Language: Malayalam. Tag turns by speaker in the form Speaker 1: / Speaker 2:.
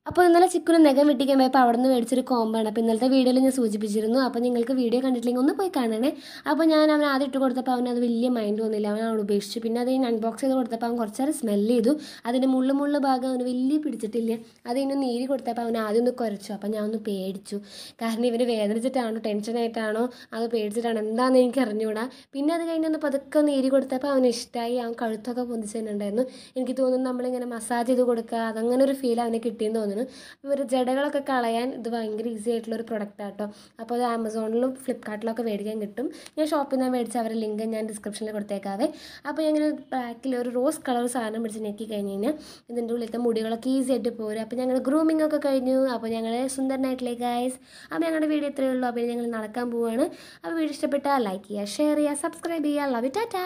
Speaker 1: അപ്പോൾ ഇന്നലെ ചിക്കുന് നഖം വെട്ടിക്കാൻ പോയപ്പോൾ അവിടെ നിന്ന് മേടിച്ചൊരു കോമ്പാണ് അപ്പോൾ ഇന്നലത്തെ വീഡിയോയിൽ ഞാൻ സൂചിപ്പിച്ചിരുന്നു അപ്പോൾ നിങ്ങൾക്ക് വീഡിയോ കണ്ടിട്ടില്ലെങ്കിൽ ഒന്ന് പോയി കാണണേ അപ്പോൾ ഞാൻ അവൻ ആദ്യം ഇട്ട് കൊടുത്തപ്പോൾ അവന് അത് വലിയ മൈൻഡ് വന്നില്ല അവൻ അവിടെ ഉപേക്ഷിച്ചു പിന്നെ അത് ഞാൻ അൺബോക്സ് ചെയ്ത് കൊടുത്തപ്പോൾ അവൻ കുറച്ചേരം സ്മെല്ല് ചെയ്തു അതിൻ്റെ മുള്ളു മുള്ളു ഭാഗം അവന് വലിയ പിടിച്ചിട്ടില്ല അത് ഇന്ന് നീരി കൊടുത്തപ്പോൾ അവൻ ആദ്യം ഒന്ന് കുരച്ചു അപ്പോൾ ഞാൻ ഒന്ന് പേടിച്ചു കാരണം ഇവന് വേദനിച്ചിട്ടാണോ ടെൻഷനായിട്ടാണോ അത് പേടിച്ചിട്ടാണോ എന്താണെന്ന് എനിക്ക് അറിഞ്ഞുകൂടാ പിന്നെ അത് കഴിഞ്ഞ് ഒന്ന് പതുക്കെ ഒന്ന് നീരി കൊടുത്തപ്പോൾ അവന് ഇഷ്ടമായി അവൻ കഴുത്തൊക്കെ പൊന്തിച്ചിട്ടുണ്ടായിരുന്നു എനിക്ക് തോന്നുന്നു നമ്മളിങ്ങനെ മസാജ് ചെയ്ത് കൊടുക്കുക അതങ്ങനെ ഒരു ഫീൽ അവന് കിട്ടിയെന്ന് തോന്നുന്നു ഇവർ ജടകളൊക്കെ കളയാൻ ഇത് ഭയങ്കര ഈസി ആയിട്ടുള്ള ഒരു പ്രൊഡക്റ്റ് ആട്ടോ അപ്പോൾ അത് ആമസോണിലും ഫ്ലിപ്കാർട്ടിലൊക്കെ മേടിക്കാൻ കിട്ടും ഞാൻ ഷോപ്പിൽ നിന്ന് മേടിച്ച അവരുടെ ലിങ്ക് ഞാൻ ഡിസ്ക്രിപ്ഷനിൽ കൊടുത്തേക്കാവേ അപ്പോൾ ഞാൻ ഇങ്ങനെ ബാക്കിൽ ഒരു റോസ് കളർ സാധനം പിടിച്ച് ഞെക്കി കഴിഞ്ഞ് കഴിഞ്ഞാൽ ഇതിൻ്റെ ഉള്ളിലത്തെ മുടികളൊക്കെ ഈസി ആയിട്ട് പോരും അപ്പോൾ ഞങ്ങൾ ഗ്രൂമിംഗ് ഒക്കെ കഴിഞ്ഞു അപ്പോൾ ഞങ്ങൾ സുന്ദരനായിട്ടില്ലേ ഗൈസ് അപ്പോൾ ഞങ്ങളുടെ വീഡിയോ ഇത്രയേ ഉള്ളൂ അപ്പോൾ ഞങ്ങൾ നടക്കാൻ പോവുകയാണ് അപ്പോൾ വീഡിയോ ഇഷ്ടപ്പെട്ടാൽ ലൈക്ക് ചെയ്യുക ഷെയർ ചെയ്യുക സബ്സ്ക്രൈബ് ചെയ്യുക ലവ് ടാറ്റ